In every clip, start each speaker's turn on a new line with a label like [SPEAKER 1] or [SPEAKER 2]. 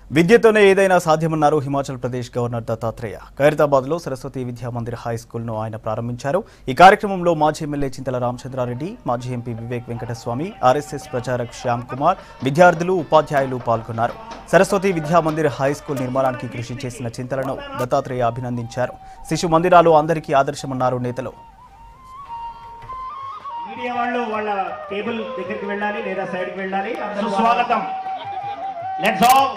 [SPEAKER 1] విద్యతోనే ఏదైనా సాధ్యమన్నారు హిమాచల్ ప్రదేశ్ గవర్నర్ దత్తాత్రేయ ఖైరతాబాద్ లో సరస్వతి విద్యా మందిర్ హై స్కూల్ ను ఆయన ప్రారంభించారు ఈ కార్యక్రమంలో మాజీ ఎమ్మెల్యే చింతల రామచంద్రారెడ్డి మాజీ ఎంపీ వివేక్ వెంకటస్వామి ఆర్ఎస్ఎస్ ప్రచారక్ శ్యామ్ కుమార్ విద్యార్థులు ఉపాధ్యాయులు పాల్గొన్నారు సరస్వతి విద్యా మందిర్ హై స్కూల్ నిర్మాణానికి కృషి చేసిన చింతలను దత్తాత్రేయ అభినందించారు శిశు మందిరాలు అందరికీ ఆదర్శమన్నారు నేతలు
[SPEAKER 2] మీడియా వాళ్ళు వాళ్ళ టేబుల్ దగ్గరికి వెళ్ళాలి లేదా సైడ్కి వెళ్ళాలి సుస్వాగతం లెట్స్ ఆల్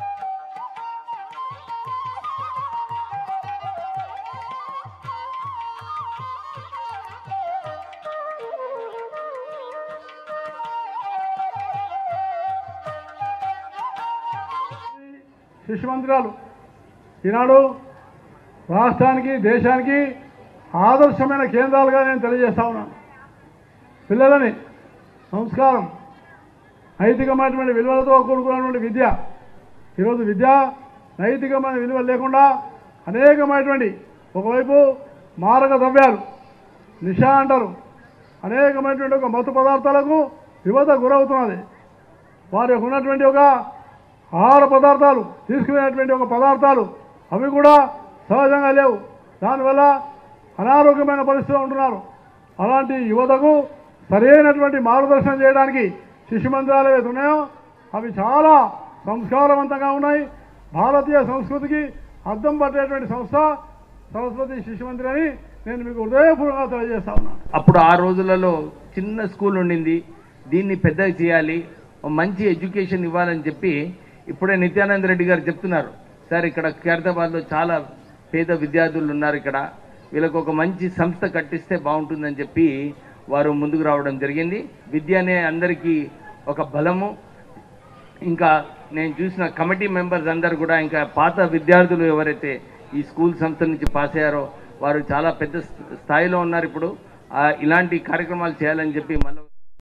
[SPEAKER 3] శిశు మందిరాలు ఈనాడు రాష్ట్రానికి దేశానికి ఆదర్శమైన కేంద్రాలుగా నేను తెలియజేస్తా ఉన్నాను పిల్లలని సంస్కారం నైతికమైనటువంటి విలువలతో కూడుకున్నటువంటి విద్య ఈరోజు విద్య నైతికమైన విలువలు లేకుండా అనేకమైనటువంటి ఒకవైపు మారక ద్రవ్యాలు నిషా అంటారు అనేకమైనటువంటి ఒక మత్తు పదార్థాలకు యువత గురవుతున్నది వారి యొక్క ఉన్నటువంటి ఒక ఆహార పదార్థాలు తీసుకునేటువంటి ఒక పదార్థాలు అవి కూడా సహజంగా లేవు దానివల్ల అనారోగ్యమైన పరిస్థితిలో ఉంటున్నారు అలాంటి యువతకు సరైనటువంటి మార్గదర్శనం చేయడానికి శిశు మందిరాలు ఏవైతే ఉన్నాయో అవి చాలా సంస్కారవంతంగా ఉన్నాయి భారతీయ సంస్కృతికి అద్దం పట్టేటువంటి సంస్థ సరస్వతి శిశు మందిర్ అని నేను మీకు హృదయపూర్వకంగా తెలియజేస్తా ఉన్నాను
[SPEAKER 4] అప్పుడు ఆ రోజులలో చిన్న స్కూల్ ఉండింది దీన్ని పెద్దగా చేయాలి ఓ మంచి ఎడ్యుకేషన్ ఇవ్వాలని చెప్పి ఇప్పుడే నిత్యానంద రెడ్డి గారు చెప్తున్నారు సార్ ఇక్కడ ఖైరతాబాద్లో చాలా పేద విద్యార్థులు ఉన్నారు ఇక్కడ వీళ్ళకు ఒక మంచి సంస్థ కట్టిస్తే బాగుంటుందని చెప్పి వారు ముందుకు రావడం జరిగింది విద్య అనే అందరికీ ఒక బలము ఇంకా నేను చూసిన కమిటీ మెంబర్స్ అందరు కూడా ఇంకా పాత విద్యార్థులు ఎవరైతే ఈ స్కూల్ సంస్థ నుంచి పాస్ అయ్యారో వారు చాలా పెద్ద స్థాయిలో ఉన్నారు ఇప్పుడు ఆ, ఇలాంటి కార్యక్రమాలు చేయాలని చెప్పి మళ్ళీ